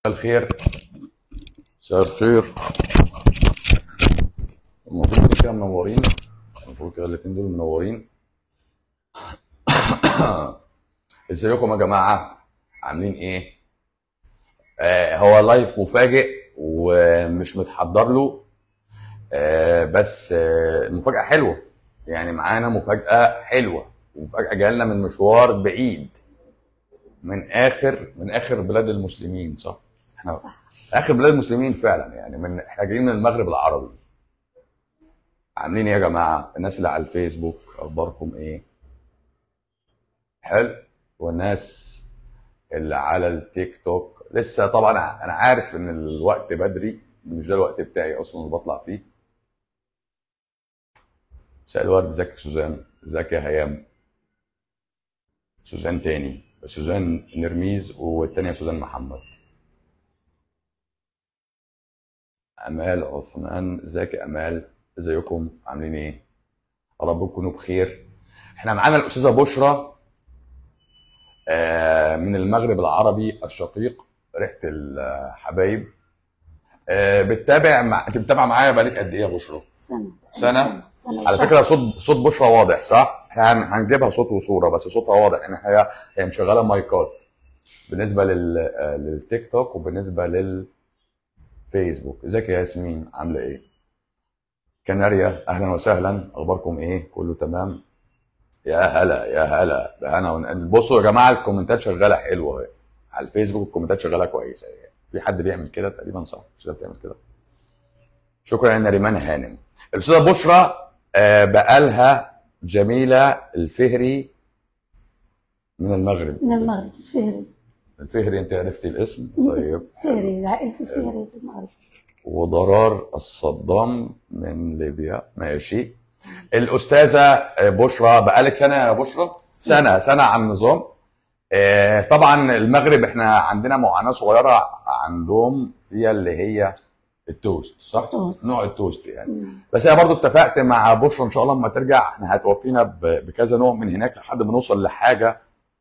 الخير مساء الخير المفروض كده منورين المفروض كده الاتنين دول منورين ازيكم يا جماعة عاملين ايه آه هو لايف مفاجئ ومش متحضر له آه بس آه المفاجأة حلوة يعني معانا مفاجأة حلوة ومفاجأة جاية لنا من مشوار بعيد من اخر من اخر بلاد المسلمين صح احنا صح اخر بلاد المسلمين فعلا يعني من احنا جايين من المغرب العربي عاملين ايه يا جماعه الناس اللي على الفيسبوك اخباركم ايه حلو والناس اللي على التيك توك لسه طبعا انا عارف ان الوقت بدري مش ده الوقت بتاعي اصلا اللي بطلع فيه مساء الورد ازيك يا سوزان ازيك يا هيام سوزان تاني سوزان نرميز والتانية سوزان محمد امال عثمان ازيك يا امال ازيكم عاملين ايه يا رب تكونوا بخير احنا معانا الاستاذه بشرى آه، من المغرب العربي الشقيق ريحه الحبايب آه، بتتابع مع... انت بتتابع معايا بقالك قد ايه يا بشرى سنة سنة؟ سنة على وشهر. فكره صوت صوت بشرى واضح صح احنا هن- هنجيبها صوت وصوره بس صوتها واضح ان هي هي مشغله مايكات بالنسبه لل... آه، للتيك توك وبالنسبه للفيسبوك ازيك يا ياسمين عامله ايه كناريا اهلا وسهلا اخباركم ايه كله تمام يا هلا يا هلا ده انا ون- بصوا يا جماعه الكومنتات شغاله حلوه اهي. على الفيسبوك الكومنتات شغاله كويسه يعني. في حد بيعمل كده تقريبا صح مش ده بتعمل كده شكرا يا نريمان هانم الاستاذه بشرى آه، بقالها جميله الفهري من المغرب من المغرب فهري الفهري انت عرفتي الاسم من طيب اسم فهري عائلة فهري في المغرب وضرار الصدام من ليبيا ماشي الاستاذه بشرى بقالك سنه يا بشرى سنه سنه على النظام آه، طبعا المغرب احنا عندنا معاناه صغيره عندهم فيها اللي هي التوست صح التوست. نوع التوست يعني مم. بس انا برضو اتفقت مع بشرى ان شاء الله لما ترجع احنا هتوفينا ب- بكذا نوع من هناك لحد ما نوصل لحاجه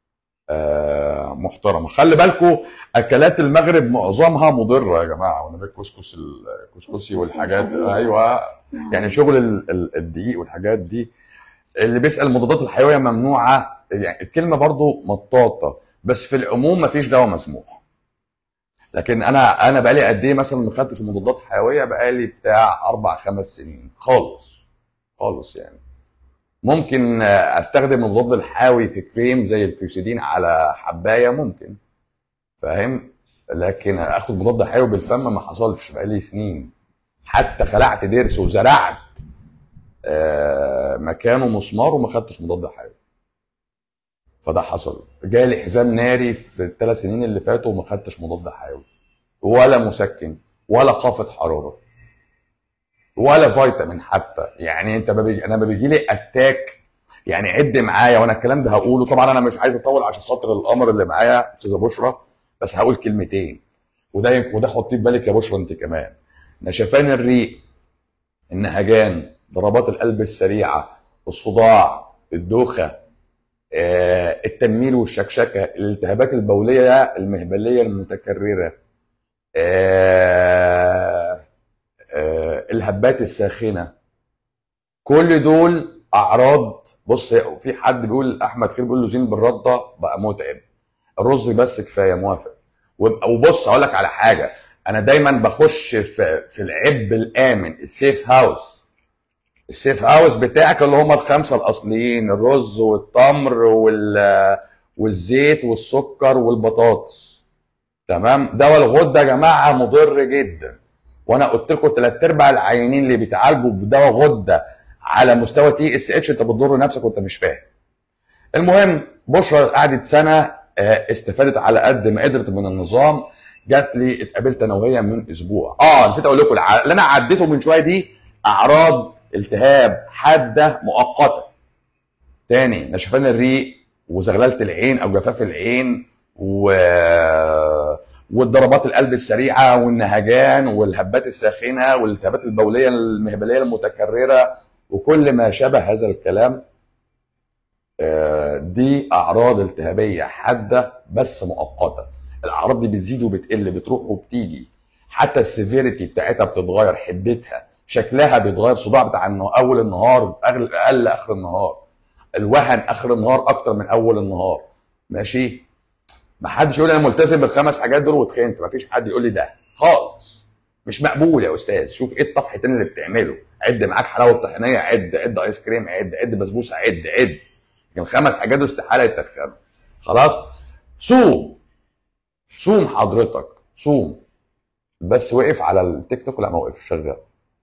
آه، محترمه خلي بالكم اكلات المغرب معظمها مضره يا جماعه وانا الكسكس الكسكسي كسكسي والحاجات والحليب. ايوه نعم. يعني شغل ال- ال- الدقيق والحاجات دي اللي بيسال المضادات الحيويه ممنوعه يعني الكلمه برضو مطاطه بس في العموم مفيش دواء مسموح لكن انا انا بقالي قد ايه مثلا ما خدتش مضادات حيويه بقالي بتاع اربع خمس سنين خالص خالص يعني ممكن آه، استخدم المضاد الحيوي في كريم زي الفيوسيدين على حبايه ممكن فاهم لكن اخد مضاد حيوي بالفم ما حصلش بقالي سنين حتى خلعت ضرس وزرعت آه، مكانه مسمار وما خدتش مضاد حيوي فده حصل جالي حزام ناري في الثلاث سنين اللي فاتوا وما خدتش مضاد حيوي ولا مسكن ولا خافض حراره ولا فيتامين حتى يعني انت ما بيجي انا ما بيجي لي اتاك يعني عد معايا وانا الكلام ده هقوله طبعا انا مش عايز اطول عشان خاطر الامر اللي معايا استاذه بشرى بس هقول كلمتين وده وده حطيه في بالك يا بشرى انت كمان نشفان الريق النهجان ضربات القلب السريعه الصداع الدوخه آه، التنميل والشكشكه الالتهابات البوليه المهبليه المتكرره آه، آه، الهبات الساخنه كل دول اعراض بص في حد بيقول احمد خير بيقول له زين بالرده بقى متعب الرز بس كفايه موافق وب- وبص اقول لك على حاجه انا دايما بخش في في العب الامن السيف هاوس السيف هاوس بتاعك اللي هم الخمسه الاصليين الرز والتمر وال والزيت والسكر والبطاطس تمام دواء الغده يا جماعه مضر جدا وانا قلت لكم ثلاث ارباع العيانين اللي بيتعالجوا بدواء غده على مستوى تي اس اتش انت بتضر نفسك وانت مش فاهم المهم بشرى قعدت سنه آه، استفادت على قد ما قدرت من النظام جات لي اتقابلت انا وهي من اسبوع اه نسيت اقول لكم الع- اللي انا عديته من شويه دي اعراض التهاب حاده مؤقته تاني نشفان الريق وزغلله العين او جفاف العين و والضربات القلب السريعه والنهجان والهبات الساخنه والالتهابات البوليه المهبليه المتكرره وكل ما شابه هذا الكلام آه، دي اعراض التهابيه حاده بس مؤقته الاعراض دي بتزيد وبتقل بتروح وبتيجي حتى السيفيريتي بتاعتها بتتغير حدتها شكلها بيتغير الصداع بتاع النهار اول النهار اقل اقل اخر النهار الوهن اخر النهار اكتر من اول النهار ماشي ما حدش يقول انا ملتزم بالخمس حاجات دول واتخنت ما فيش حد يقول لي ده خالص مش مقبول يا استاذ شوف ايه الطفحتين اللي بتعمله عد معاك حلاوه طحينيه عد عد ايس كريم عد عد بسبوسه عد عد لكن خمس حاجات دول استحاله يتدخلوا خلاص صوم صوم حضرتك صوم بس وقف على التيك توك لا ما وقفش شغال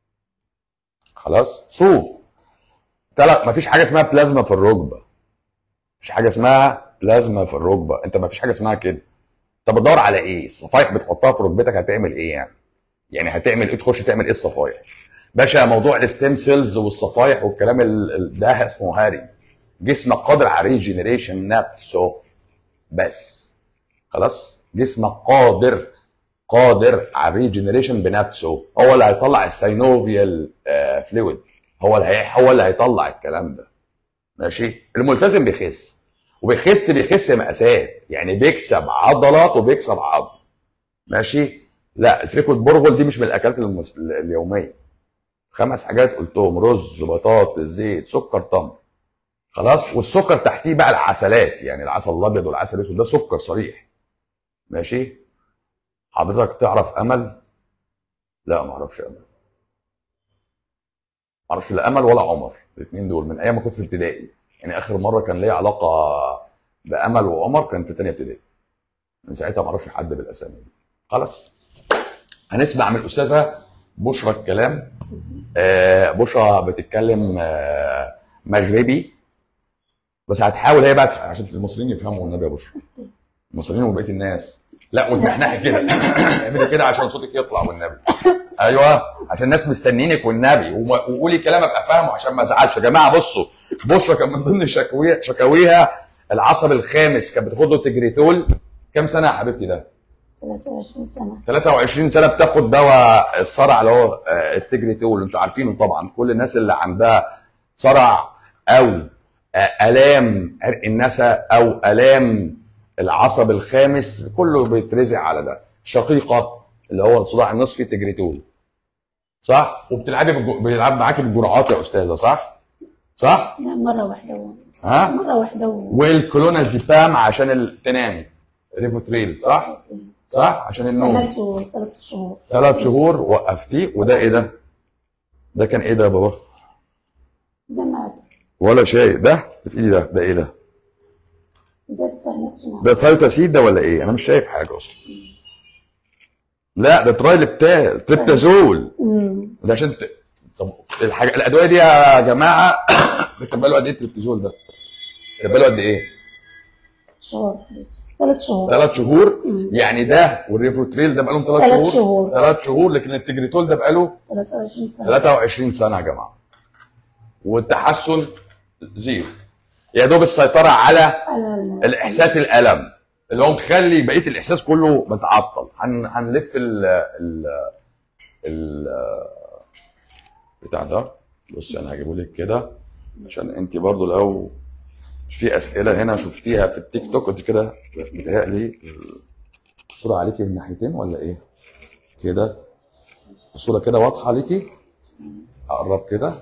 خلاص صوم تلات مفيش حاجه اسمها بلازما في الركبه مفيش حاجه اسمها بلازما في الركبه انت مفيش حاجه اسمها كده انت بتدور على ايه الصفايح بتحطها في ركبتك هتعمل ايه يعني يعني هتعمل ايه تخش تعمل ايه الصفايح باشا موضوع الستيم سيلز والصفايح والكلام ال- ال- ده اسمه هاري جسمك قادر على ريجنريشن نفسه بس خلاص جسمك قادر قادر على الريجنريشن بنفسه هو اللي هيطلع السينوفيال فلويد هو اللي هي هو اللي هيطلع الكلام ده ماشي الملتزم بيخس وبيخس بيخس مقاسات يعني بيكسب عضلات وبيكسب عظم ماشي لا الفريكوت برغل دي مش من الاكلات المس... اليوميه خمس حاجات قلتهم رز بطاطس زيت سكر تمر خلاص والسكر تحتيه بقى العسلات يعني العسل الابيض والعسل الاسود ده سكر صريح ماشي حضرتك تعرف امل لا ما اعرفش امل ما اعرفش لا امل ولا عمر الاثنين دول من ايام ما كنت في ابتدائي يعني اخر مره كان ليا علاقه بامل وعمر كان في ثانيه ابتدائي من ساعتها ما اعرفش حد بالاسامي دي خلاص هنسمع من الاستاذه بشرى الكلام آه بشرى بتتكلم آه مغربي بس هتحاول هي بقى عشان المصريين يفهموا النبي يا بشرى المصريين وبقيه الناس لا وتنحنحي كده اعملي كده عشان صوتك يطلع والنبي ايوه عشان الناس مستنينك والنبي وما- وقولي كلام ابقى فاهمه عشان ما ازعلش يا جماعه بصوا بشرى كان من ضمن شكويها شكاويها العصب الخامس كانت بتاخد له تجريتول كام سنه يا حبيبتي ده؟ 23 سنة 23 سنه بتاخد دواء الصرع اللي هو آه، التجريتول انتوا عارفينه طبعا كل الناس اللي عندها صرع او آه، الام عرق النسا او الام العصب الخامس كله بيترزع على ده شقيقه اللي هو الصداع النصفي تجريتول صح وبتلعبي بالج... بيلعب معاكي بالجرعات يا استاذه صح صح لا مرة واحدة و... ها؟ مرة واحدة و... والكلونازيبام عشان ال- تنامي ريفوتريل صح صح عشان النوم استعملته ثلاث شهور ثلاث شهور وقفتيه وده ايه ده؟ ده كان ايه ده يا بابا؟ ده ما ولا شيء ده في ايدي ده ده ايه ده؟ ده استعملته مع ده تايتاسيد ده ولا ايه؟ انا مش شايف حاجه اصلا. لا ده ترايلبتال تريبتازول أمم. ده عشان ت... طب الحاجه الادويه دي يا جماعه بتبقى له قد ايه التريبتازول ده؟ بتبقى له قد ايه؟ شهور ثلاث شهور ثلاث شهور يعني ده والريفوتريل ده بقى لهم ثلاث ثلاث شهور شهور. ثلاث شهور لكن التجريتول ده بقى له 23 سنة 23 سنه يا جماعه والتحسن زيرو يا دوب السيطره على على ال- الاحساس الالم اللي هو مخلي بقيه الاحساس كله متعطل هن... هنلف ال ال ال بتاع ده بص انا هجيبه لك كده عشان انت برضو لو مش في اسئله هنا شفتيها في التيك توك انت كده بتهيألي الصوره عليكي من ناحيتين ولا ايه؟ كده الصوره كده واضحه ليكي اقرب كده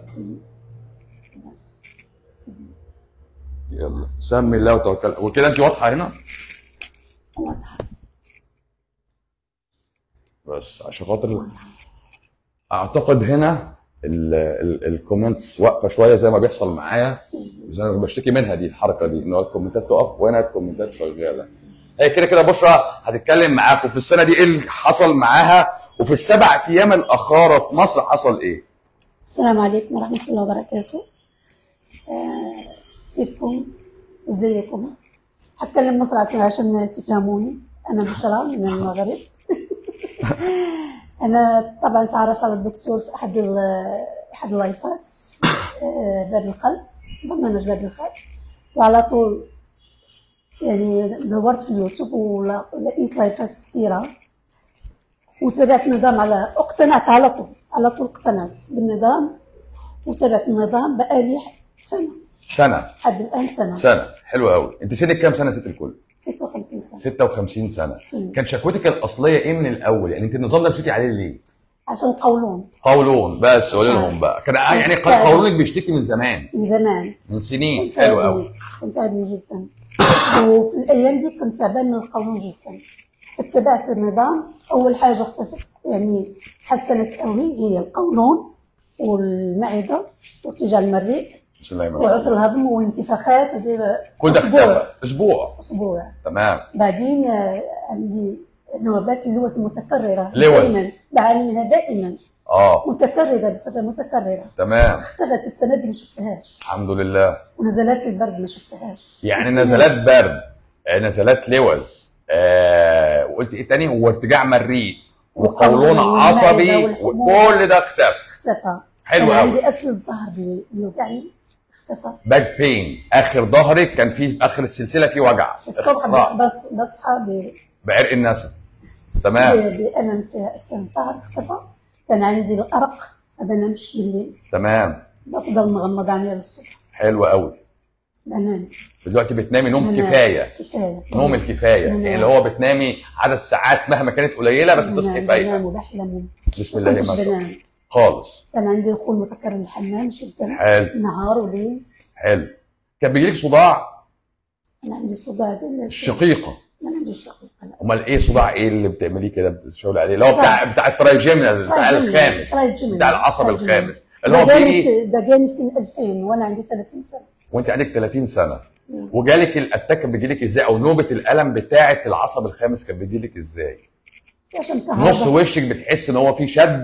يلا سمي الله وتوكل وكده انت واضحه هنا واضحة بس عشان خاطر اعتقد هنا الكومنتس واقفه شويه زي ما بيحصل معايا زي ما بشتكي منها دي الحركه دي ان هو الكومنتات تقف وهنا الكومنتات شغاله هي كده كده بشرى هتتكلم معاك وفي السنه دي ايه اللي حصل معاها وفي السبع ايام الاخاره في مصر حصل ايه؟ السلام عليكم ورحمة الله وبركاته آه، كيفكم؟ ازيكم؟ هتكلم مصر عشان- عشان تفهموني أنا بشرى من المغرب أنا طبعا تعرفت على الدكتور في أحد ال- أحد اللايفات آه، باب الخلق برنامج باب الخلق وعلى طول يعني دورت في اليوتيوب ولا- ولقيت لايفات كثيرة وتابعت النظام على اقتنعت على طول على طول اقتنعت بالنظام وتابعت النظام بقالي سنة سنه لحد الآن سنة سنه حلو قوي انت سنك كام سنه ست الكل؟ 56 سنه 56 سنه مم. كان شكوتك الاصليه ايه من الاول يعني انت النظام ده مشيتي عليه ليه عشان قولون قولون بس قولي لهم بقى كان يعني كنت- قولونك بيشتكي من زمان من زمان من سنين كنت حلو قوي تعبني كنت تعبني جدا وفي الايام دي كنت تعبان من القولون جدا اتبعت النظام اول حاجه اختفت يعني تحسنت قوي هي القولون والمعده وارتجاع المريء بسم الله ما شاء الله وعسر الهضم والانتفاخات ودير كل ده اسبوع اختفى اسبوع اسبوع تمام بعدين آه، عندي نوبات اللوث متكرره لوث. دائما بعاني منها دائما اه متكرره بصفه متكرره تمام اختفت السنه دي ما شفتهاش الحمد لله ونزلات البرد ما شفتهاش يعني السنة نزلات برد آه، نزلات لوز آه وقلت ايه تاني وارتجاع مريء وقولون وقولون والمعدة عصبي والحموضة. وكل ده اختفى اختفى حلو كان قوي. عندي اسفل الظهر بي- بيوجعني اختفى باك بين اخر ظهرك كان في اخر السلسله في وجع الصبح اختراع. ب- بس بصحى ب- بعرق النسم تمام ب- بألم في اسفل الظهر اختفى كان عندي الارق ما بنامش بالليل تمام بفضل مغمض عيني للصبح حلو قوي بنام دلوقتي بتنامي نوم بنام. كفايه كفايه نوم الكفايه بنام. يعني اللي هو بتنامي عدد ساعات مهما كانت قليله بس تصحي بنام- فايقه بنام وبحلم بسم ما الله كنتش ما شاء الله بنام خالص كان عندي دخول متكرر الحمام جدا حلو نهار وليل حلو كان بيجيلك صداع انا عندي صداع دل- الشقيقه ما عنديش شقيقه لا امال ايه صداع ايه اللي بتعمليه كده بتشاوري عليه اللي هو بتاع بتاع الترايجيمنال بتاع ترايجيمنال. الخامس ترايجيمنال. بتاع العصب ترايجيمنال. الخامس اللي هو ده جاني بيجي في- ده جاني في سنه 2000 وانا عندي 30 سنه وانت عندك 30 سنه مم. وجالك الاتاك كان بيجيلك ازاي او نوبه الالم بتاعه العصب الخامس كان بيجيلك ازاي عشان نص كهرباء وشك بتحس ان هو في شد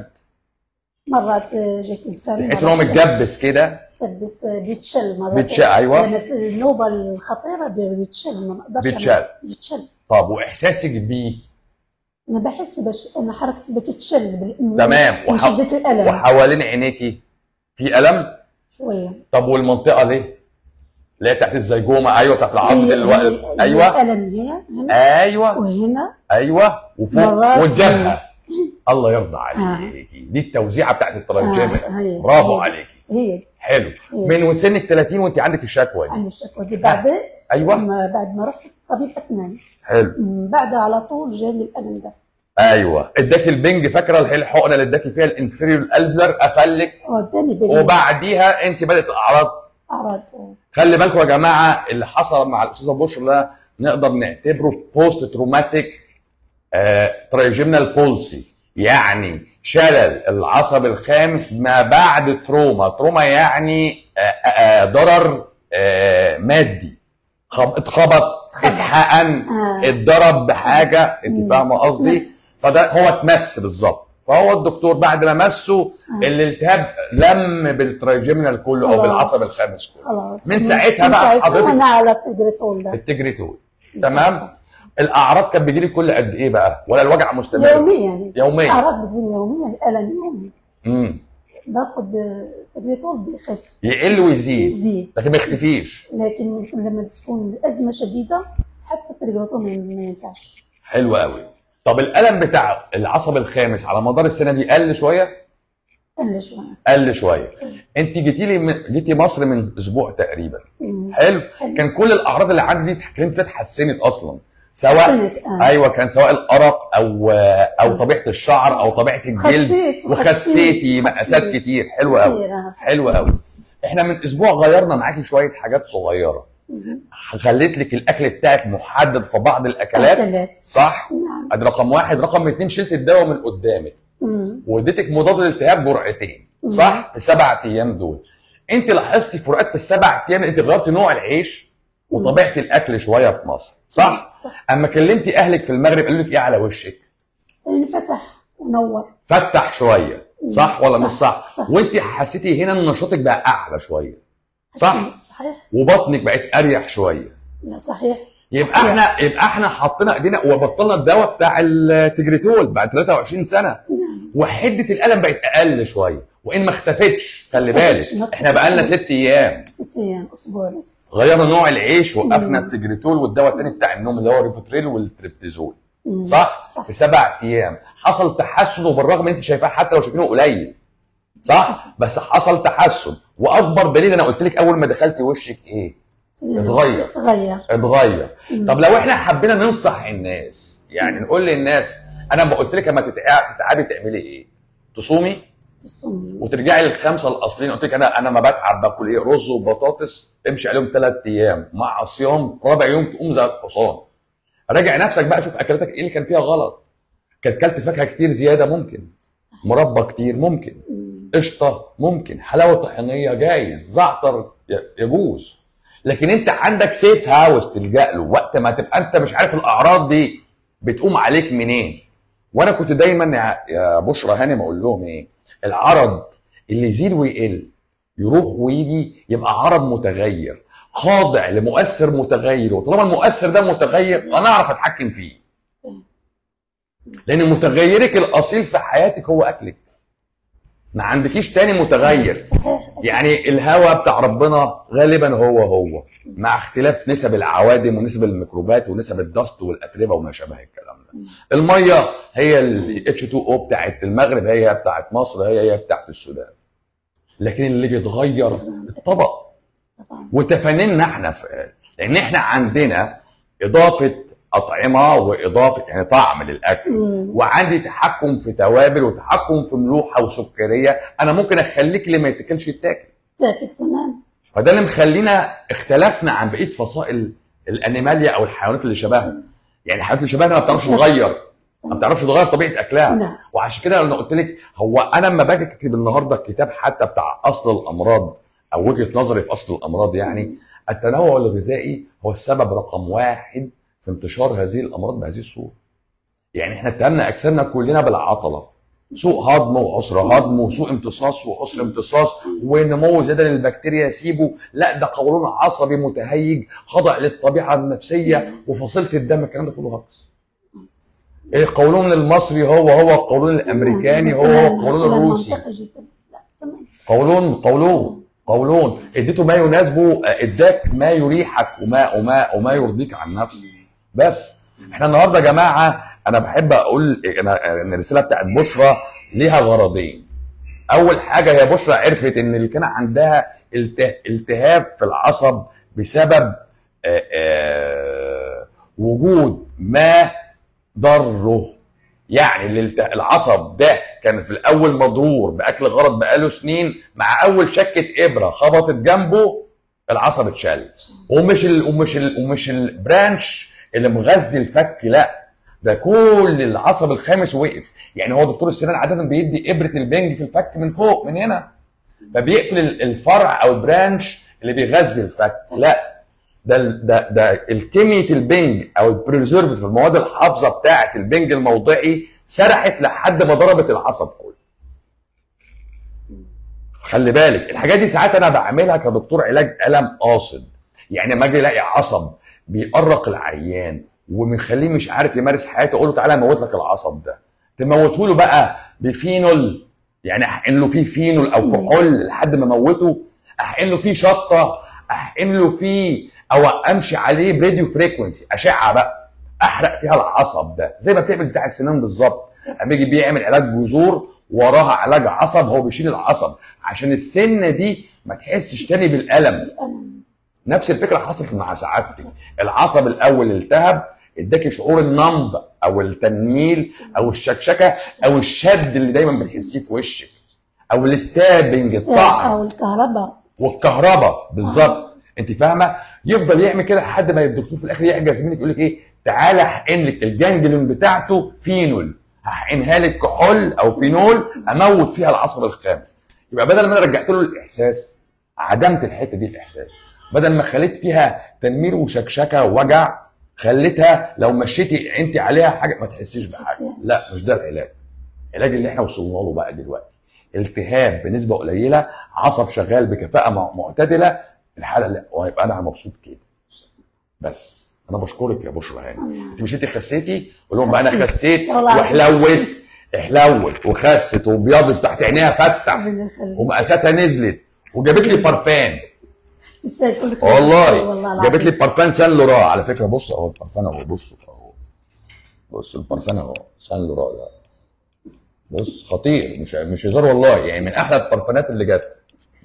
مرات جيت الفم تحس ان هو متجبس كده بس بيتشل مرات بيتشل، أيوة. لما النوبه الخطيره بيتشل ما اقدرش بيتشل. أنا- بيتشل طب واحساسك بيه انا بحس بش انا حركتي بتتشل بال- تمام من وح- شده الالم وحوالين عينيكي في الم شويه طب والمنطقه ليه؟ اللي هي بتاعت الزيجومه ايوه بتاعت العظم هي- الو... هي- هي ايوه الالم هنا هنا ايوه وهنا ايوه وفوق مرات والجبهه الله يرضى عليكي دي التوزيعه بتاعت آه، التراجيمنال هي- برافو هي. عليكي هي حلو هي. من سنك 30 وانت عندك الشكوى دي عندي الشكوى دي بعدين ايوه لما بعد ما رحت طبيب اسنان حلو من بعدها على طول جاني الالم ده ايوه اداك البنج فاكره الحل- الحقنه اللي اداكي فيها الانفيريور الالفلر قفلك وداني بين وبعديها انت بدات الاعراض اعراض خلي بالكم يا جماعه اللي حصل مع الاستاذه بشرى ده نقدر نعتبره بوست تروماتيك ترايجيمنال بولسي يعني شلل العصب الخامس ما بعد تروما تروما يعني آه، آه، آه، ضرر آه، مادي خب- اتخبط اتخبط. اتحقن آه. اتضرب بحاجه انت مم. فاهمه قصدي اتمس. فده هو اتمس بالظبط فهو الدكتور بعد ما مسه آه. الالتهاب لم بالترايجيمنال كله او خلاص. بالعصب الخامس كله خلاص من ساعتها من بقى ساعتها حضرتك- انا على التجريتول ده التجريتول من تمام ساعتها. الاعراض كانت بتجيلي كل قد ايه بقى ولا الوجع مستمر يوميا يوميا. اعراض بتجيني يوميا الم يومي امم باخد آه، تجريتول بيخف يقل ويزيد يزيد لكن ما يختفيش لكن لما تكون الازمه شديده حتى التجريتول ما ما ينفعش حلو قوي طب الالم بتاع العصب الخامس على مدار السنه دي قل شويه قل شويه قل شويه انت جيتي لي من... جيتي مصر من اسبوع تقريبا مم. حلو حلو. كان كل الاعراض اللي عندي دي كانت فيها اتحسنت اصلا سواء حسنت، آه. ايوه كان سواء الارق او او طبيعه الشعر او طبيعه الجلد خسيت وخسيتي مقاسات خسيت. كتير حلو قوي كتير، آه، حلو حسيت. قوي احنا من اسبوع غيرنا معاكي شويه حاجات صغيره مم. خليت لك الاكل بتاعك محدد في بعض الاكلات أكلات. صح نعم ادي رقم واحد رقم اتنين شلت الدواء من قدامك مم. واديتك مضاد للالتهاب جرعتين مم. صح في السبع ايام دول انت لاحظتي فروقات في السبع ايام انت غيرتي نوع العيش وطبيعه الاكل شويه في مصر صح صح اما كلمتي اهلك في المغرب قالوا لك ايه على وشك يعني فتح ونور فتح شويه صح ولا مش صح, صح. وانت حسيتي هنا ان نشاطك بقى اعلى شويه صح. حسيت. صحيح وبطنك بقت اريح شويه لا صحيح يبقى صحيح. احنا يبقى احنا حطينا ايدينا وبطلنا الدواء بتاع التجريتول بعد 23 سنه نعم وحده الالم بقت اقل شويه وان ما اختفتش خلي ما اختفتش، بالك ما احنا بقى لنا اختفتش. ست ايام ست ايام اسبوع بس غيرنا نوع العيش وقفنا مم. التجريتول والدواء الثاني بتاع النوم اللي هو الريفوتريل والتريبتيزول مم. صح؟ صح في سبع ايام حصل تحسن وبالرغم انت شايفاه حتى لو شايفينه قليل صح؟ حصل. بس حصل تحسن واكبر دليل انا قلت لك اول ما دخلت وشك ايه؟ اتغير. تغير اتغير طب لو احنا حبينا ننصح الناس يعني نقول للناس انا ما قلت لك اما تتع- تتعبي تعملي ايه تصومي تصوم وترجعي للخمسه الاصليين قلت لك انا انا ما بتعب باكل ايه رز وبطاطس امشي عليهم ثلاث ايام مع صيام رابع يوم تقوم زي الحصان راجع نفسك بقى شوف اكلاتك ايه اللي كان فيها غلط كانت كلت فاكهه كتير زياده ممكن مربى كتير ممكن مم. قشطه ممكن حلاوه طحينيه جايز زعتر ي- يجوز لكن انت عندك سيف هاوس تلجا له وقت ما تبقى انت مش عارف الاعراض دي بتقوم عليك منين وانا كنت دايما يا- يا بشرى هانم اقول لهم ايه العرض اللي يزيد ويقل يروح ويجي يبقى عرض متغير خاضع لمؤثر متغير وطالما المؤثر ده متغير انا اعرف اتحكم فيه لان متغيرك الاصيل في حياتك هو اكلك ما عندكيش تاني متغير صحيح يعني الهواء بتاع ربنا غالبا هو هو مع اختلاف نسب العوادم ونسب الميكروبات ونسب الدست والاتربه وما شابه الكلام ده الميه هي ال اتش 2 او بتاعت المغرب هي بتاعت مصر هي هي بتاعت السودان لكن اللي بيتغير الطبق طبعا وتفانينا احنا في لان احنا عندنا اضافه اطعمه واضافه يعني طعم للاكل مم. وعندي تحكم في توابل وتحكم في ملوحه وسكريه انا ممكن اخليك اللي ما يتاكلش يتاكل تاكل تمام فده اللي مخلينا اختلفنا عن بقيه فصائل الانيماليا او الحيوانات اللي شبهنا يعني الحيوانات اللي شبهنا ما بتعرفش تغير ما بتعرفش تغير طبيعه اكلها نعم وعشان كده انا قلت لك هو انا لما باجي اكتب النهارده الكتاب حتى بتاع اصل الامراض او وجهه نظري في اصل الامراض يعني التنوع الغذائي هو السبب رقم واحد في انتشار هذه الامراض بهذه الصوره. يعني احنا اتهمنا اجسامنا كلنا بالعطله سوء هضم وعسر هضم وسوء امتصاص وعسر امتصاص ونمو زياده للبكتيريا سيبه لا ده قولون عصبي متهيج خضع للطبيعه النفسيه وفصيله الدم الكلام ده كله هجس. القولون المصري هو هو القولون الامريكاني هو هو القولون كلام الروسي منطقي جدا لا تمام قولون قولون قولون اديته ما يناسبه اداك ما يريحك وما وما وما يرضيك عن نفسك بس احنا النهارده يا جماعه انا بحب اقول انا ان الرساله بتاعت بشرى ليها غرضين اول حاجه هي بشرى عرفت ان اللي كان عندها الته- التهاب في العصب بسبب آه، آه، وجود ما ضره يعني الالت- العصب ده كان في الاول مضرور باكل غلط بقاله سنين مع اول شكه ابره خبطت جنبه العصب اتشل ومش ال... ومش ال... ومش البرانش اللي مغذي الفك لا ده كل العصب الخامس وقف يعني هو دكتور السنان عاده بيدي ابره البنج في الفك من فوق من هنا فبيقفل ال- الفرع او البرانش اللي بيغذي الفك لا ده ال- ده ده الكيمياء البنج او البريزرفيتيف المواد الحافظه بتاعه البنج الموضعي سرحت لحد ما ضربت العصب كله خلي بالك الحاجات دي ساعات انا بعملها كدكتور علاج الم قاصد يعني لما اجي الاقي عصب بيأرق العيان ومخليه مش عارف يمارس حياته اقول له تعالى اموت لك العصب ده تموته له بقى بفينول يعني احقن له فيه فينول او كحول لحد ما اموته احقن له فيه شطه احقن له فيه او امشي عليه براديو فريكونسي اشعه بقى احرق فيها العصب ده زي ما بتعمل بتاع السنان بالظبط اما يجي بيعمل علاج جذور وراها علاج عصب هو بيشيل العصب عشان السنه دي ما تحسش تاني بالالم الألم نفس الفكره حصلت مع سعادتي العصب الاول التهب اداكي شعور النمب او التنميل او الشكشكه او الشد اللي دايما بتحسيه في وشك او الستابنج الطعن او الكهرباء والكهرباء بالظبط انت فاهمه يفضل يعمل كده لحد ما الدكتور في الاخر يعجز منك يقول لك ايه تعالى احقن لك الجانجلين بتاعته فينول هحقنها لك كحول او فينول اموت فيها العصب الخامس يبقى بدل ما انا رجعت له الاحساس عدمت الحته دي الاحساس بدل ما خليت فيها تنمير وشكشكه ووجع خليتها لو مشيتي انت عليها حاجه ما تحسيش بحاجه تحسيها. لا مش ده العلاج العلاج اللي احنا وصلنا له بقى دلوقتي التهاب بنسبه قليله عصب شغال بكفاءه مع- معتدله الحاله لا وهيبقى انا مبسوط كده بس انا بشكرك يا بشرى هاني انت مش انت خسيتي قول لهم بقى انا خسيت. خسيت والله وحلوت خسيت. حلوت وخست وبيضت تحت عينيها فتح ربنا يخليك ومقاساتها نزلت وجابت لي بارفان تستاهل كل خير والله والله جابت لي العظيم. بارفان سان لورا على فكره بص اهو البارفان اهو بص اهو بص البارفان اهو سان لورا ده بص خطير مش مش هزار والله يعني من احلى البارفانات اللي جت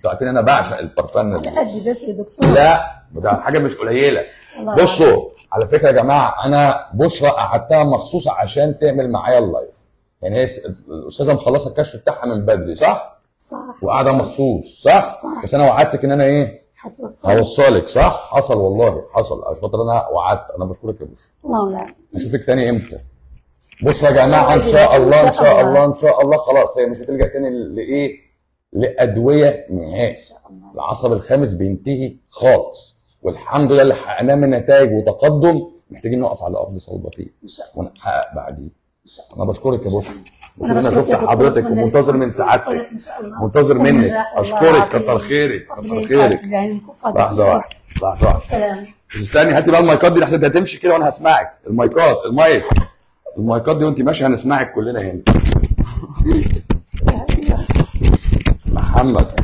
انتوا عارفين انا بعشق البرفان على قد بس يا دكتور لا ده حاجه مش قليله الله بصوا على فكره يا جماعه انا بشرى قعدتها مخصوص عشان تعمل معايا اللايف يعني هي س- الاستاذه مخلصه الكشف بتاعها من بدري صح؟ صح وقاعده مخصوص صح؟ صح. بس انا وعدتك ان انا ايه؟ هتوصل هوصلك صح؟ حصل والله حصل عشان خاطر انا وعدت انا بشكرك يا بشرى الله لا اشوفك تاني امتى؟ بصوا يا جماعه ان شاء الله ان شاء الله ان شاء الله خلاص هي مش هتلجا تاني لايه؟ لادويه نهائي ان شاء الله العصب الخامس بينتهي خالص والحمد لله اللي حققناه من نتائج وتقدم محتاجين نقف على ارض صلبه فيه ان شاء الله ونحقق بعديه ان شاء الله انا بشكرك يا باشا بس أنا انا بشكرك شفت يا دكتور، حضرتك أتمنى ومنتظر لك من سعادتك إن شاء الله منتظر منك والنجاح والله اشكرك العظيم. كتر خيرك ربنا كتر خيرك يسعدك يعني وفقك. لحظه واحده لحظه واحده سلام بس استني هاتي بقى المايكات دي لحسن انت هتمشي كده وانا هسمعك المايكات المايك المايكات دي وانت ماشيه هنسمعك كلنا هنا محمد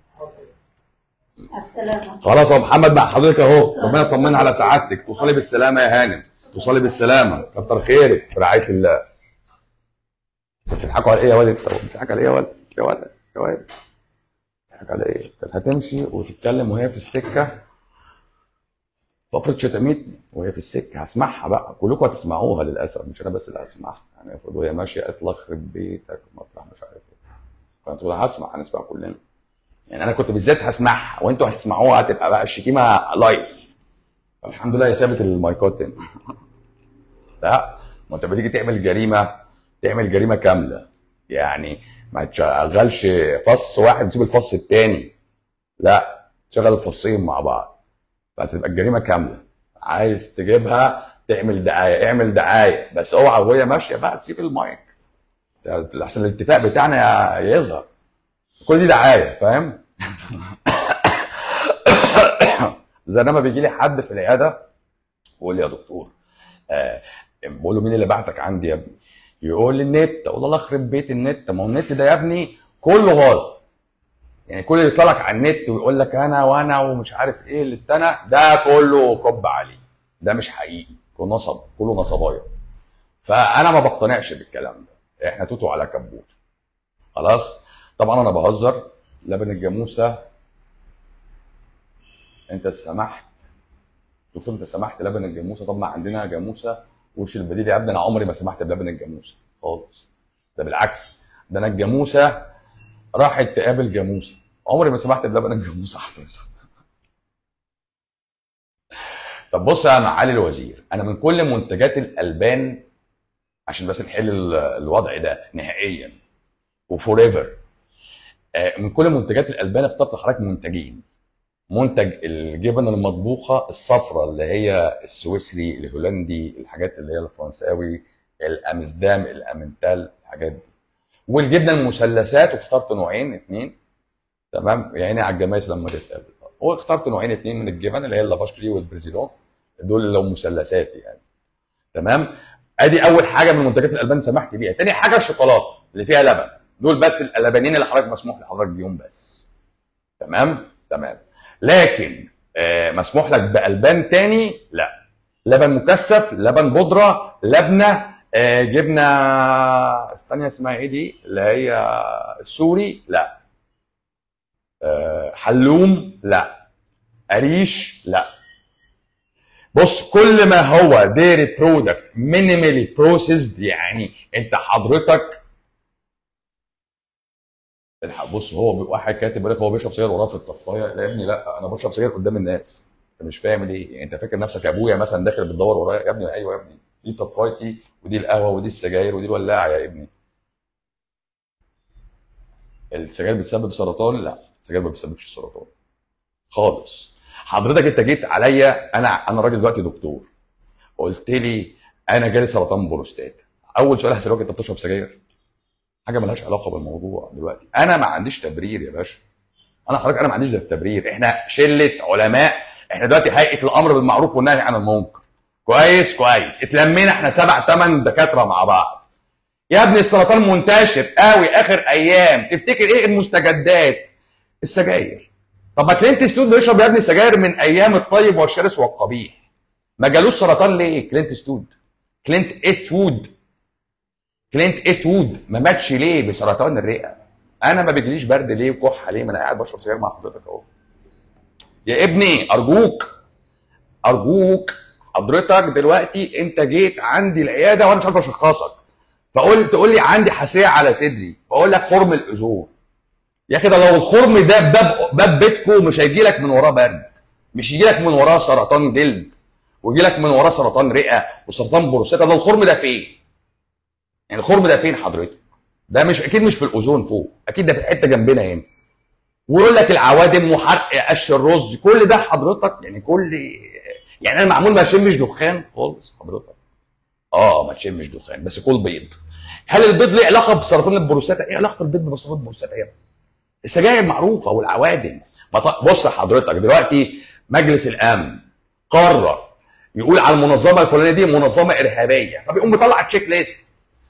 السلامة خلاص يا محمد مع حضرتك اهو ربنا يطمنا على سعادتك توصلي بالسلامه يا هانم توصلي بالسلامه كتر خيرك في رعايه الله انت بتضحكوا على ايه يا ولد انت بتضحك على ايه يا ولد يا ولد يا ولد بتضحك على ايه كانت هتمشي وتتكلم وهي في السكه فقره شتمتني وهي في السكه هسمعها بقى كلكم هتسمعوها للاسف مش انا بس اللي هسمعها يعني المفروض وهي ماشيه قالت الله يخرب بيتك مطرح مش عارف ايه فانت هسمع هنسمع كلنا يعني انا كنت بالذات هسمعها وانتوا هتسمعوها هتبقى بقى الشتيمه لايف الحمد لله هي سابت المايكات تاني لا ما انت بتيجي تعمل جريمه تعمل جريمه كامله يعني ما تشغلش فص واحد وتسيب الفص التاني لا تشغل الفصين مع بعض فهتبقى الجريمه كامله عايز تجيبها تعمل دعايه اعمل دعايه بس اوعى وهي ماشيه بقى تسيب المايك ده احسن الاتفاق بتاعنا يظهر كل دي دعايه فاهم زي لما بيجي لي حد في العياده يقول لي يا دكتور آه بقول له مين اللي بعتك عندي يا ابني يقول لي النت اقول له الله يخرب بيت النت ما هو النت ده يا ابني كله غلط يعني كل اللي يطلع لك على النت ويقول لك انا وانا ومش عارف ايه اللي انا ده كله كب عليه ده مش حقيقي كله نصب كله نصبايا فانا ما بقتنعش بالكلام ده احنا توتو على كبوت خلاص طبعا انا بهزر لبن الجاموسه انت سمحت دكتور انت سمحت لبن الجاموسه طب ما عندنا جاموسه وش البديل يا ابني انا عمري ما سمحت بلبن الجاموسه خالص ده بالعكس ده انا الجاموسه راحت تقابل جاموسه عمري ما سمحت بلبن الجاموسه حضرتك طب بص يا معالي الوزير انا من كل منتجات الالبان عشان بس نحل ال- الوضع ده نهائيا وفور ايفر من كل منتجات الالبان اخترت لحضرتك منتجين منتج الجبن المطبوخه الصفراء اللي هي السويسري الهولندي الحاجات اللي هي الفرنساوي الامستدام الامنتال الحاجات دي والجبنه المثلثات واخترت نوعين اتنين تمام يعني على الجمايس لما تتقابل واخترت نوعين اتنين من الجبن اللي هي اللافاشكري والبريزيدون دول لو مثلثات يعني تمام ادي اول حاجه من منتجات الالبان سمحت بيها تاني حاجه الشوكولاته اللي فيها لبن دول بس اللبنين اللي حضرتك مسموح لحضرتك بيهم بس تمام تمام لكن آه مسموح لك بالبان تاني لا لبن مكثف لبن بودره لبنه آه جبنه استنى اسمها ايه دي اللي هي السوري لا آه حلوم لا قريش لا بص كل ما هو ديري برودكت مينيمالي بروسيسد يعني انت حضرتك الحق بص هو بيبقى واحد كاتب يقول لك هو بيشرب سجاير وراه في الطفايه لا يا ابني لا انا بشرب سجاير قدام الناس انت مش فاهم ليه يعني انت فاكر نفسك ابويا مثلا داخل بتدور ورايا يا ابني ايوه يا ابني دي طفايتي ودي القهوه ودي السجاير ودي الولاعه يا ابني السجاير بتسبب سرطان لا السجاير ما بتسببش السرطان خالص حضرتك انت جيت عليا انا انا راجل دلوقتي دكتور قلت لي انا جالي سرطان بروستات اول سؤال هسالك انت بتشرب سجاير حاجه ملهاش علاقه بالموضوع دلوقتي انا ما عنديش تبرير يا باشا انا حضرتك انا ما عنديش ده التبرير احنا شله علماء احنا دلوقتي هيئه الامر بالمعروف والنهي عن المنكر كويس كويس اتلمينا احنا سبع ثمان دكاتره مع بعض يا ابني السرطان منتشر قوي اخر ايام تفتكر ايه المستجدات السجاير طب ما كلينت ستود بيشرب يا ابني سجاير من ايام الطيب والشرس والقبيح ما جالوش سرطان ليه كلينت ستود كلينت ايست وود كلينت ايست وود ما ماتش ليه بسرطان الرئه انا ما بيجيليش برد ليه وكحه ليه ما انا قاعد بشرب سجاير مع حضرتك اهو يا ابني ارجوك ارجوك حضرتك دلوقتي انت جيت عندي العياده وانا مش عارف اشخصك فقول تقول لي عندي حساسيه على صدري فاقول لك خرم الاذون يا اخي ده لو الخرم ده باب باب بيتكم مش هيجي لك من وراه برد مش يجي لك من وراه سرطان جلد ويجي لك من وراه سرطان رئه وسرطان بروستاتا ده الخرم ده فين؟ يعني الخرم ده فين حضرتك؟ ده مش اكيد مش في الاوزون فوق اكيد ده في حته جنبنا هنا ويقول لك العوادم وحرق قش الرز كل ده حضرتك يعني كل يعني انا معمول ما اشمش دخان خالص حضرتك اه ما تشمش دخان بس كل بيض هل البيض ليه علاقه بسرطان البروستاتا؟ ايه علاقه البيض بسرطان البروستاتا يا ابني؟ السجاير معروفه والعوادم ما ط- بص حضرتك دلوقتي مجلس الامن قرر يقول على المنظمه الفلانيه دي منظمه ارهابيه فبيقوم مطلع تشيك ليست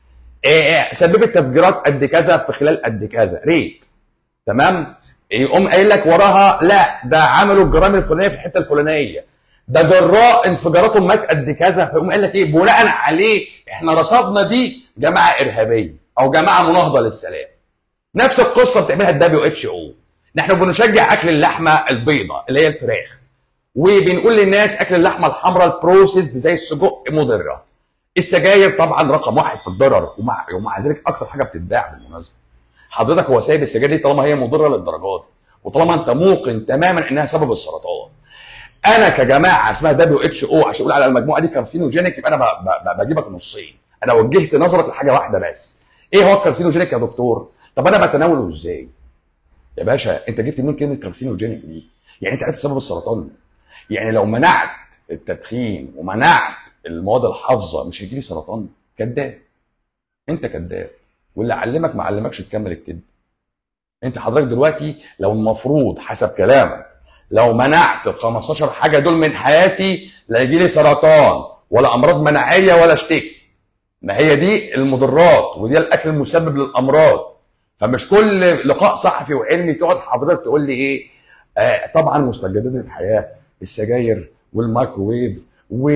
إيه سببت تفجيرات قد كذا في خلال قد كذا ريت تمام يقوم قايل لك وراها لا ده عملوا الجرائم الفلانيه في الحته الفلانيه ده جراء انفجاراتهم مات قد كذا فيقوم قايل لك ايه بناء عليه احنا رصدنا دي جماعه ارهابيه او جماعه مناهضه للسلام نفس القصه بتعملها الدبليو اتش او نحن بنشجع اكل اللحمه البيضاء اللي هي الفراخ وبنقول للناس اكل اللحمه الحمراء البروسيس زي السجق مضره السجاير طبعا رقم واحد في الضرر ومع, ومع ذلك اكتر حاجه بتتباع بالمناسبه حضرتك هو سايب السجاير دي طالما هي مضره للدرجات وطالما انت موقن تماما انها سبب السرطان انا كجماعه اسمها دبليو اتش او عشان اقول على المجموعه دي كارسينوجينيك يبقى انا ب- ب- بجيبك نصين انا وجهت نظرك لحاجه واحده بس ايه هو الكارسينوجينيك يا دكتور طب انا بتناوله ازاي يا باشا انت جبت منين كلمه كارسينوجينيك دي يعني انت عرفت سبب السرطان يعني لو منعت التدخين ومنعت المواد الحافظه مش هيجي لي سرطان كذاب انت كذاب واللي علمك ما علمكش تكمل الكذب انت حضرتك دلوقتي لو المفروض حسب كلامك لو منعت ال 15 حاجه دول من حياتي لا يجي لي سرطان ولا امراض مناعيه ولا اشتكي ما هي دي المضرات ودي الاكل المسبب للامراض فمش كل لقاء صحفي وعلمي تقعد حضرتك تقول لي ايه آه طبعا مستجدات الحياه السجاير والمايكروويف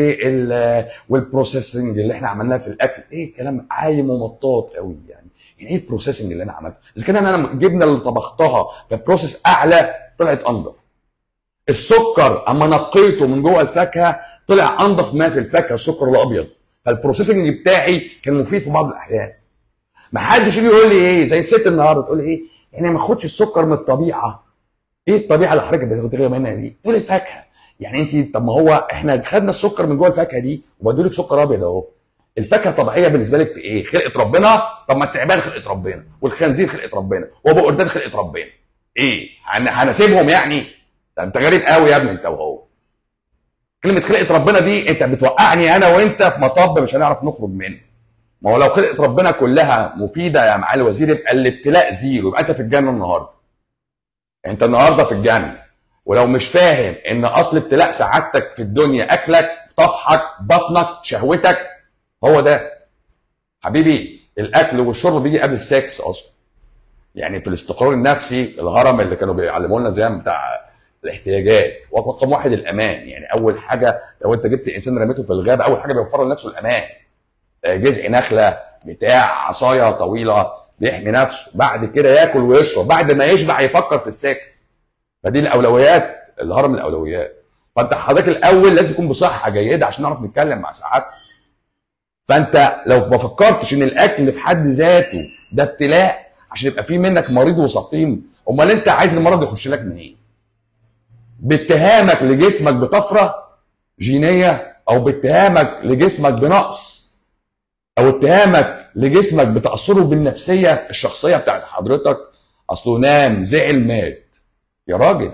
وال والبروسيسنج اللي احنا عملناه في الاكل ايه كلام عايم ومطاط قوي يعني يعني ايه البروسيسنج اللي انا عملته اذا كان انا الجبنه اللي طبختها ببروسيس اعلى طلعت انضف السكر اما نقيته من جوه الفاكهه طلع انضف ما في الفاكهه السكر الابيض فالبروسيسنج بتاعي كان مفيد في بعض الاحيان ما حدش يجي يقول لي ايه زي الست النهارده تقول لي ايه يعني ما اخدش السكر من الطبيعه ايه الطبيعه اللي حضرتك بتغير منها دي تقول لي الفاكهه يعني انت طب ما هو احنا خدنا السكر من جوه الفاكهه دي وبدوا لك سكر ابيض اهو الفاكهه طبيعيه بالنسبه لك في ايه؟ خلقه ربنا طب ما التعبان خلقه ربنا والخنزير خلقه ربنا وابو قردان خلقه ربنا ايه؟ هن- هنسيبهم يعني؟ ده انت غريب قوي يا ابني انت وهو كلمه خلقه ربنا دي انت بتوقعني انا وانت في مطب مش هنعرف نخرج منه ما هو لو خلقه ربنا كلها مفيده يا معالي الوزير يبقى الابتلاء زيرو يبقى انت في الجنه النهارده انت النهارده في الجنه ولو مش فاهم ان اصل ابتلاء سعادتك في الدنيا اكلك طفحك بطنك شهوتك هو ده حبيبي الاكل والشرب بيجي قبل السكس اصلا يعني في الاستقرار النفسي الهرم اللي كانوا بيعلموا لنا زمان بتاع الاحتياجات رقم واحد الامان يعني اول حاجه لو انت جبت انسان رميته في الغابه اول حاجه بيوفر لنفسه الامان آه، جذع نخله بتاع عصايه طويله بيحمي نفسه بعد كده ياكل ويشرب بعد ما يشبع يفكر في السكس فدي الاولويات الهرم الاولويات فانت حضرتك الاول لازم تكون بصحه جيده عشان نعرف نتكلم مع سعادتك فانت لو ما فكرتش ان الاكل في حد ذاته ده ابتلاء عشان يبقى في منك مريض وسقيم امال انت عايز المرض يخش لك منين باتهامك لجسمك بطفره جينيه او باتهامك لجسمك بنقص او اتهامك لجسمك بتاثره بالنفسيه الشخصيه بتاعت حضرتك اصله نام زعل مات يا راجل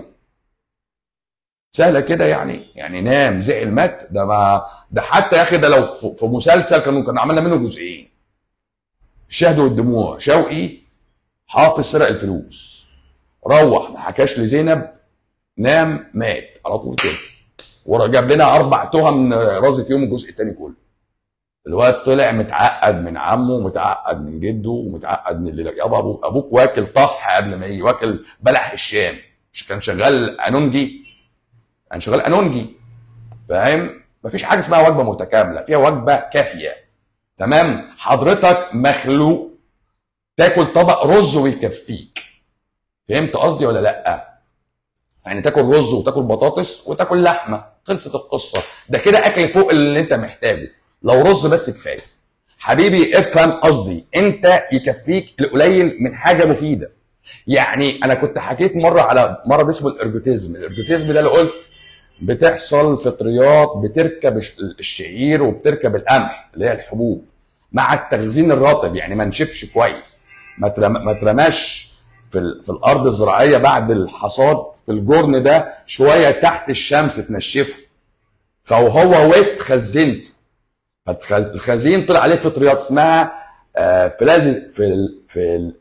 سهله كده يعني يعني نام زعل مات ده ما ده حتى يا اخي ده لو في- في مسلسل كانوا كنا عملنا منه جزئين الشهد والدموع شوقي حافظ سرق الفلوس روح ما حكاش لزينب نام مات على طول كده وجاب لنا اربع تهم رازي فيهم الجزء الثاني كله الواد طلع متعقد من عمه ومتعقد من جده ومتعقد من اللي يابا ابوك ابوك واكل طفح قبل ما يجي واكل بلح الشام مش كان شغال انونجي كان شغال انونجي فاهم مفيش حاجه اسمها وجبه متكامله فيها وجبه كافيه تمام حضرتك مخلوق تاكل طبق رز ويكفيك فهمت قصدي ولا لا يعني تاكل رز وتاكل بطاطس وتاكل لحمه خلصت القصه ده كده اكل فوق اللي انت محتاجه لو رز بس كفايه حبيبي افهم قصدي انت يكفيك القليل من حاجه مفيده يعني انا كنت حكيت مره على مرض اسمه الارجوتيزم الارجوتيزم ده اللي قلت بتحصل فطريات بتركب الش- الشعير وبتركب القمح اللي هي الحبوب مع التخزين الرطب يعني ما نشفش كويس ما ترم- ما ترماش في ال- في الارض الزراعيه بعد الحصاد في الجرن ده شويه تحت الشمس تنشفه فوهو ويت خزنته فالخزين طلع عليه فطريات اسمها آه، فلازي في ال- في ال-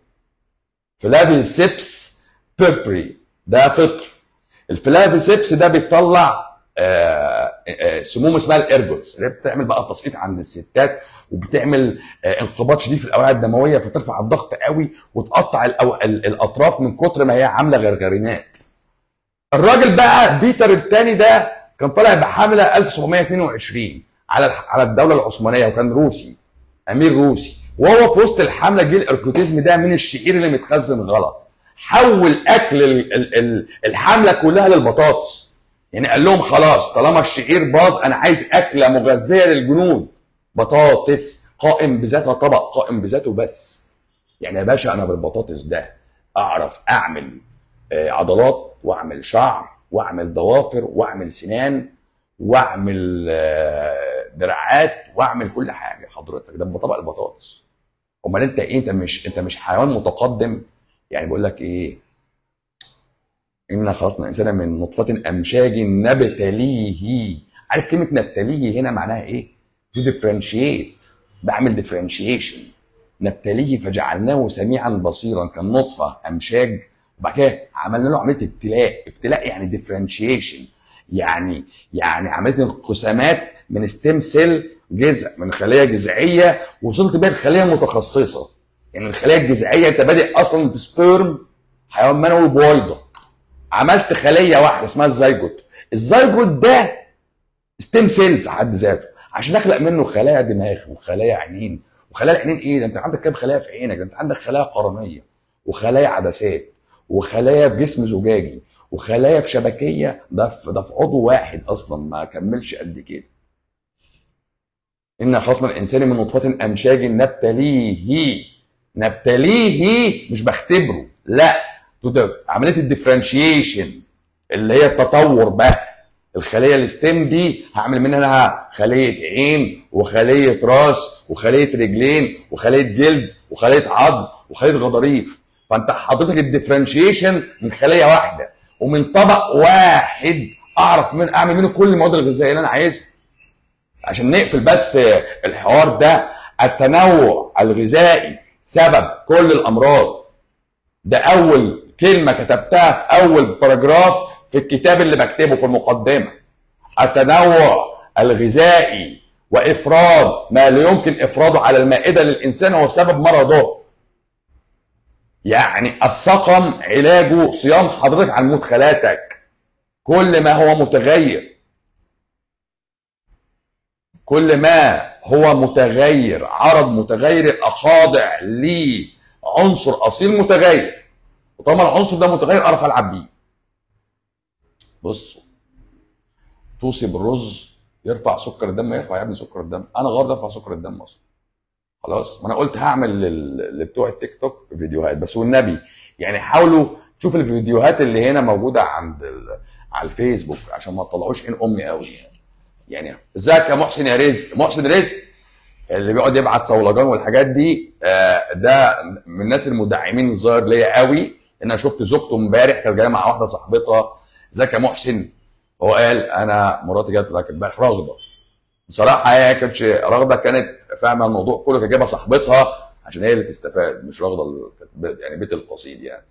فلافيسيبس بيربري ده فطر الفلافيسيبس ده بيطلع آه، آه، سموم اسمها الارجوتس اللي بتعمل بقى تسقيط عند الستات وبتعمل آه، انقباض شديد في الاوعيه الدمويه فترفع الضغط قوي وتقطع الأو- ال- الاطراف من كتر ما هي عامله غرغرينات الراجل بقى بيتر الثاني ده كان طالع بحمله 1722 على الح- على الدوله العثمانيه وكان روسي امير روسي وهو في وسط الحمله جه الاركوتيزم ده من الشعير اللي متخزن غلط حول اكل ال- ال- ال- الحمله كلها للبطاطس يعني قال لهم خلاص طالما الشعير باظ انا عايز اكله مغذيه للجنود بطاطس قائم بذاتها طبق قائم بذاته بس يعني يا باشا انا بالبطاطس ده اعرف اعمل آه، عضلات واعمل شعر واعمل ضوافر واعمل سنان واعمل آه، دراعات واعمل كل حاجه حضرتك ده بطبق البطاطس امال انت ايه انت مش انت مش حيوان متقدم يعني بقول لك ايه إنا خلقنا الإنسان من نطفة أمشاج نبتليه عارف كلمة نبتليه هنا معناها إيه؟ to differentiate بعمل differentiation نبتليه فجعلناه سميعا بصيرا كان نطفة أمشاج وبعد كده عملنا له عملية ابتلاء ابتلاء يعني differentiation يعني يعني عملية انقسامات من ستيم سيل جذع من خلية جذعية وصلت بيها لخلية متخصصة يعني الخلية الجذعية أنت بادئ أصلا بسبيرم حيوان منوي بويضة عملت خليه واحده اسمها الزيجوت الزيجوت ده ستيم سيل في حد ذاته عشان اخلق منه خلايا دماغ وخلايا عينين وخلايا العينين ايه ده انت عندك كام خلايا في عينك ده انت عندك خلايا قرنيه وخلايا عدسات وخلايا في جسم زجاجي وخلايا في شبكيه ده في ده في عضو واحد اصلا ما كملش قد كده إن خلقنا الإنسان من نطفة أمشاج نبتليه نبتليه مش بختبره لا ده عملية الديفرنشيشن اللي هي التطور بقى الخلية الستيم دي هعمل منها خلية عين وخلية راس وخلية رجلين وخلية جلد وخلية عظم وخلية غضاريف فانت حضرتك الديفرنشيشن من خلية واحدة ومن طبق واحد اعرف من اعمل منه كل المواد الغذائيه اللي انا عايزها عشان نقفل بس الحوار ده التنوع الغذائي سبب كل الامراض ده اول كلمه كتبتها في اول باراجراف في الكتاب اللي بكتبه في المقدمه التنوع الغذائي وافراد ما لا يمكن افراده على المائده للانسان هو سبب مرضه يعني السقم علاجه صيام حضرتك عن مدخلاتك كل ما هو متغير كل ما هو متغير عرض متغير اخاضع لعنصر اصيل متغير وطالما العنصر ده متغير اعرف العب بيه بص توصي بالرز يرفع سكر الدم يرفع يا ابني سكر الدم انا غلط ارفع سكر الدم اصلا خلاص ما انا قلت هعمل لل- لبتوع التيك توك فيديوهات بس والنبي يعني حاولوا تشوفوا الفيديوهات اللي هنا موجوده عند ال... على الفيسبوك عشان ما تطلعوش عين امي قوي يعني يعني ازيك يا محسن يا رزق محسن رزق اللي بيقعد يبعت صولجان والحاجات دي آه، ده من الناس المدعمين الظاهر ليا قوي ان انا شفت زوجته امبارح كانت جايه مع واحده صاحبتها ازيك يا محسن هو قال انا مراتي جت لك امبارح راغده بصراحه هي كانتش راغده كانت فاهمه الموضوع كله كانت جايبه صاحبتها عشان هي اللي تستفاد مش راغده ال- كانت يعني بيت القصيد يعني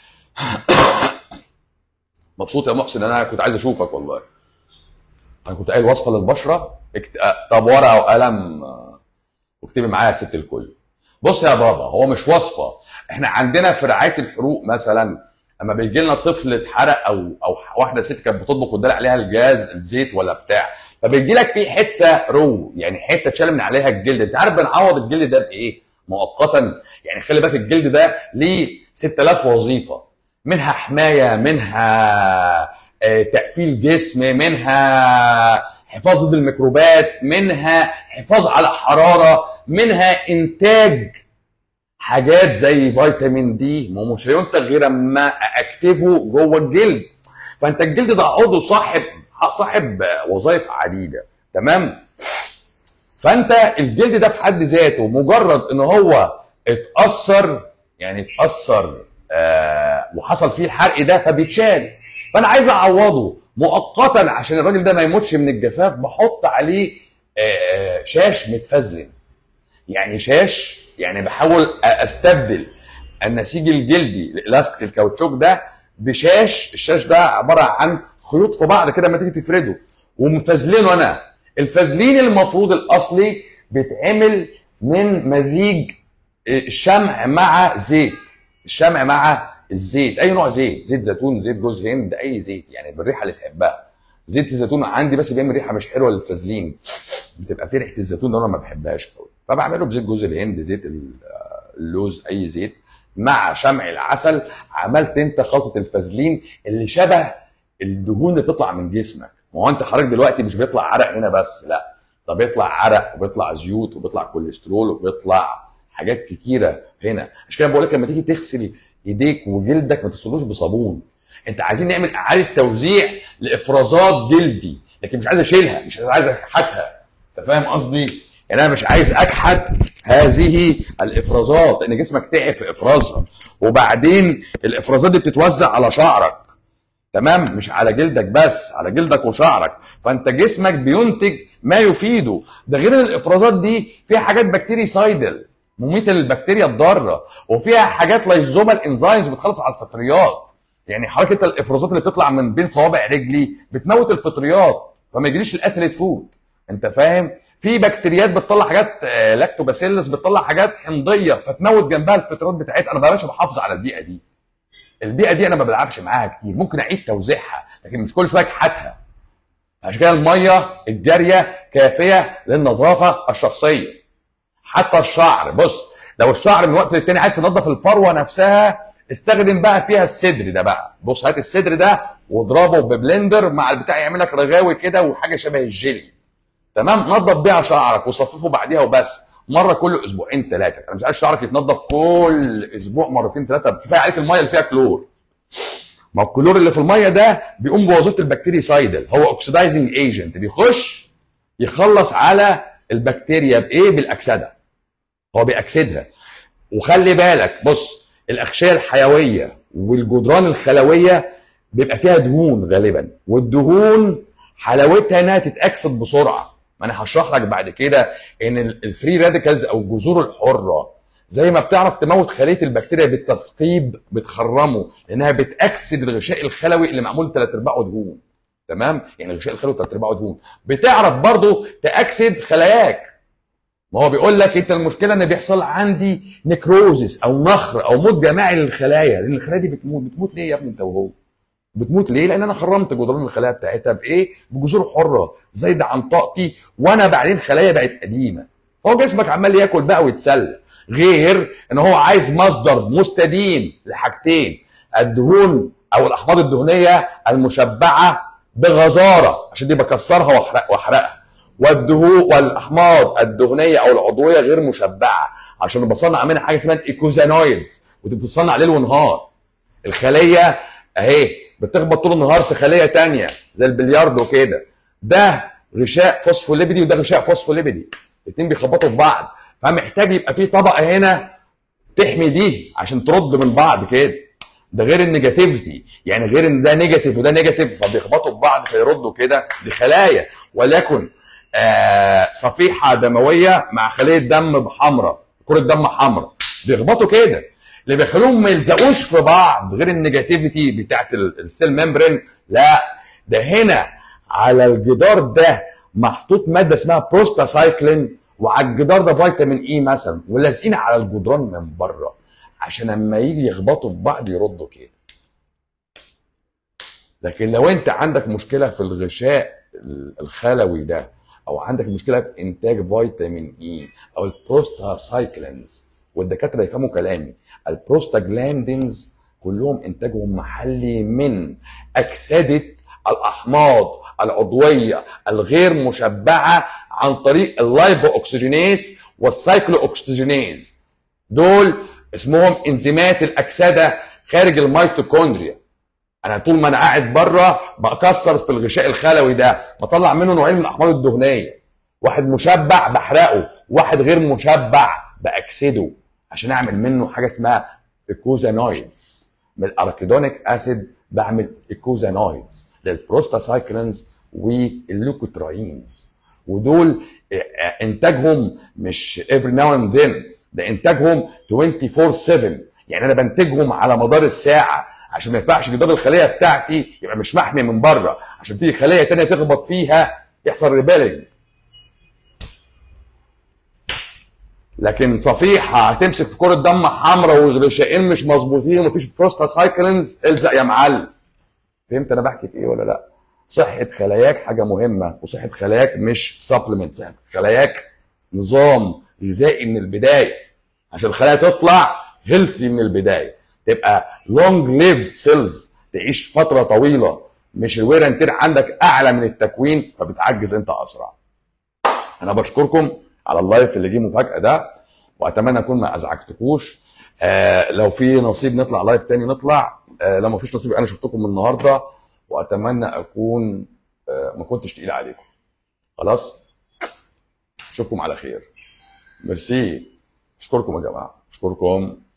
مبسوط يا محسن انا كنت عايز اشوفك والله انا كنت قايل وصفه للبشره اكت... آه، طب ورقه وقلم آه، واكتبي معايا يا ست الكل بص يا بابا هو مش وصفه احنا عندنا في رعايه الحروق مثلا اما بيجي لنا طفل اتحرق او او واحده ست كانت بتطبخ وادال عليها الجاز الزيت ولا بتاع فبيجي لك فيه حته رو يعني حته اتشال من عليها الجلد انت عارف بنعوض الجلد ده بايه؟ مؤقتا يعني خلي بالك الجلد ده ليه 6000 وظيفه منها حمايه منها آه، تقفيل جسم منها حفاظ ضد الميكروبات منها حفاظ على حراره منها انتاج حاجات زي فيتامين دي ما هو مش هينتج غير اما اكتفه جوه الجلد فانت الجلد ده عضو صاحب صاحب وظائف عديده تمام فانت الجلد ده في حد ذاته مجرد ان هو اتاثر يعني اتاثر آه وحصل فيه الحرق ده فبيتشال فانا عايز اعوضه مؤقتا عشان الراجل ده ما يموتش من الجفاف بحط عليه آه شاش متفزلن يعني شاش يعني بحاول استبدل النسيج الجلدي الالاستيك الكاوتشوك ده بشاش الشاش ده عباره عن خيوط في بعض كده لما تيجي تفرده ومفزلينه انا الفازلين المفروض الاصلي بيتعمل من مزيج الشمع مع زيت الشمع مع الزيت اي نوع زيت زيت زيتون زيت جوز هند اي زيت يعني بالريحه اللي تحبها زيت الزيتون عندي بس بيعمل ريحه مش حلوه للفازلين بتبقى في ريحه الزيتون ده انا ما بحبهاش قوي فبعمله بزيت جوز الهند زيت اللوز اي زيت مع شمع العسل عملت انت خلطه الفازلين اللي شبه الدهون اللي بتطلع من جسمك ما هو انت حضرتك دلوقتي مش بيطلع عرق هنا بس لا ده بيطلع عرق وبيطلع زيوت وبيطلع كوليسترول وبيطلع حاجات كتيره هنا عشان كده بقول لك لما تيجي تغسل ايديك وجلدك ما تغسلوش بصابون انت عايزين نعمل اعاده توزيع لافرازات جلدي لكن مش عايز اشيلها مش عايز اكحتها انت فاهم قصدي يعني انا مش عايز اكحت هذه الافرازات لان جسمك تعب في افرازها وبعدين الافرازات دي بتتوزع على شعرك تمام مش على جلدك بس على جلدك وشعرك فانت جسمك بينتج ما يفيده ده غير ان الافرازات دي فيها حاجات بكتيري سايدل مميته للبكتيريا الضاره وفيها حاجات لايزومال انزيمز بتخلص على الفطريات يعني حركه الافرازات اللي بتطلع من بين صوابع رجلي بتموت الفطريات فما يجريش الاثليت فود انت فاهم في بكتيريات بتطلع حاجات آه، لاكتوباسيلس بتطلع حاجات حمضيه فتموت جنبها الفطريات بتاعتها انا بلاش بحافظ على البيئه دي البيئه دي انا ما بلعبش معاها كتير ممكن اعيد توزيعها لكن مش كل شويه اكحتها عشان كده الميه الجاريه كافيه للنظافه الشخصيه حتى الشعر بص لو الشعر من وقت للتاني عايز تنظف الفروه نفسها استخدم بقى فيها الصدر ده بقى بص هات الصدر ده واضربه ببلندر مع البتاع يعمل لك رغاوي كده وحاجه شبه الجيلي تمام نظف بيها شعرك وصففه بعديها وبس مره كل اسبوعين ثلاثه انا مش عايز شعرك يتنضف كل اسبوع مرتين ثلاثه كفايه عليك الميه اللي فيها كلور ما هو الكلور اللي في الميه ده بيقوم بوظيفه البكتيريا سايدل هو اوكسيدايزنج ايجنت بيخش يخلص على البكتيريا بايه بالاكسده هو بيأكسدها وخلي بالك بص الاغشيه الحيويه والجدران الخلويه بيبقى فيها دهون غالبا والدهون حلاوتها انها تتاكسد بسرعه ما انا هشرح لك بعد كده ان الفري راديكالز او الجذور الحره زي ما بتعرف تموت خليه البكتيريا بالتثقيب بتخرمه لانها بتاكسد الغشاء الخلوي اللي معمول ثلاث ارباعه دهون تمام يعني الغشاء الخلوي ثلاث ارباعه دهون بتعرف برضو تاكسد خلاياك ما هو بيقول لك انت المشكله ان بيحصل عندي نكروزس او نخر او موت جماعي للخلايا لان الخلايا دي بتموت بتموت ليه يا ابني انت وهو بتموت ليه؟ لان انا خرمت جدران الخلايا بتاعتها بايه؟ بجذور حره زايده عن طاقتي وانا بعدين خلايا بقت قديمه. فهو جسمك عمال ياكل بقى ويتسلى. غير ان هو عايز مصدر مستديم لحاجتين الدهون او الاحماض الدهنيه المشبعه بغزاره عشان دي بكسرها واحرق واحرقها. والدهون والاحماض الدهنيه او العضويه غير مشبعه عشان بصنع منها حاجه اسمها ايكوزانويدز ودي بتتصنع ليل ونهار. الخليه اهي بتخبط طول النهار في خليه تانية زي البلياردو كده ده غشاء فوسفوليبيدي وده غشاء فوسفوليبيدي الاثنين بيخبطوا في بعض فمحتاج يبقى في طبقه هنا تحمي دي عشان ترد من بعض كده ده غير النيجاتيفيتي يعني غير ان ده نيجاتيف وده نيجاتيف فبيخبطوا في بعض فيردوا كده دي خلايا وليكن آه صفيحه دمويه مع خليه دم بحمراء كره دم حمراء بيخبطوا كده اللي بيخلوهم ما يلزقوش في بعض غير النيجاتيفيتي بتاعت السيل ممبرين لا ده هنا على الجدار ده محطوط ماده اسمها بروستاسايكلين وعلى الجدار ده فيتامين اي مثلا ولازقين على الجدران من بره عشان لما يجي يخبطوا في بعض يردوا كده لكن لو انت عندك مشكله في الغشاء الخلوي ده او عندك مشكله في انتاج فيتامين اي او البروستاسايكلينز والدكاتره يفهموا كلامي البروستاجلاندينز كلهم انتاجهم محلي من اكسده الاحماض العضويه الغير مشبعه عن طريق اللايبو اوكسجينيز والسايكلو اوكسجينيز دول اسمهم انزيمات الاكسده خارج الميتوكوندريا انا طول ما انا قاعد بره بكسر في الغشاء الخلوي ده بطلع منه نوعين من الاحماض الدهنيه واحد مشبع بحرقه واحد غير مشبع باكسده عشان اعمل منه حاجه اسمها ايكوزانويدز من الاركيدونيك اسيد بعمل ايكوزانويدز للبروستاسايكلينز واللوكوتراينز ودول انتاجهم مش every now and then ده انتاجهم 24 7 يعني انا بنتجهم على مدار الساعه عشان ما ينفعش جدار الخليه بتاعتي يبقى مش محمي من بره عشان تيجي خليه تانية تخبط فيها يحصل ريبيلنج لكن صفيحه هتمسك في كره دم حمراء والغشائين مش مظبوطين ومفيش بروستاسايكلينز الزق يا معلم فهمت انا بحكي في ايه ولا لا صحه خلاياك حاجه مهمه وصحه خلاياك مش سبلمنت صحه خلاياك نظام غذائي من البدايه عشان الخلايا تطلع هيلثي من البدايه تبقى لونج ليف سيلز تعيش فتره طويله مش الوير انتير عندك اعلى من التكوين فبتعجز انت اسرع انا بشكركم على اللايف اللي جه مفاجاه ده واتمنى اكون ما ازعجتكوش آه لو في نصيب نطلع لايف تاني نطلع آه لو ما فيش نصيب انا شفتكم النهارده واتمنى اكون آه ما كنتش تقيل عليكم خلاص اشوفكم على خير ميرسي اشكركم يا جماعه اشكركم